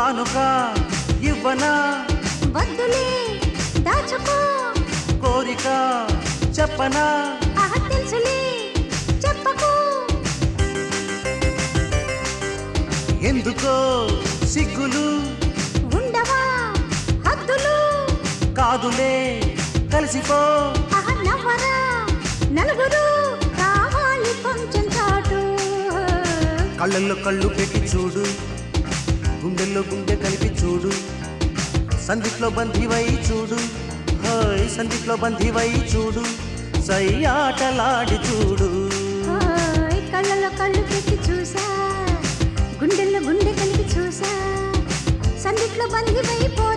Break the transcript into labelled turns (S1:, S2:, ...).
S1: కానుక ఇవ్వనా
S2: వద్దులే దాచుకో
S1: కోరిక చెప్పనా
S2: ఆహ తెలుసులే చెప్పకు
S1: ఎందుకో సిగ్గులు
S2: ఉండవా హద్దులు
S1: కాదులే కలిసిపో
S2: ఆహ నవ్వరా నలుగురు కావాలి కొంచెం చాటు
S1: కళ్ళల్లో కళ్ళు పెట్టి చూడు గుండెల్లో గుండె కలిపి చూడు సందిట్లో బంధివై చూడు హాయ్ సందిట్లో బంధివై చూడు సై ఆటలాడి చూడు
S2: ఓయ్ కళ్ళలో కళ్ళు పెట్టి చూసా గుండెల్లో గుండె కలిపి చూసా సందిట్లో బంది వైపోయి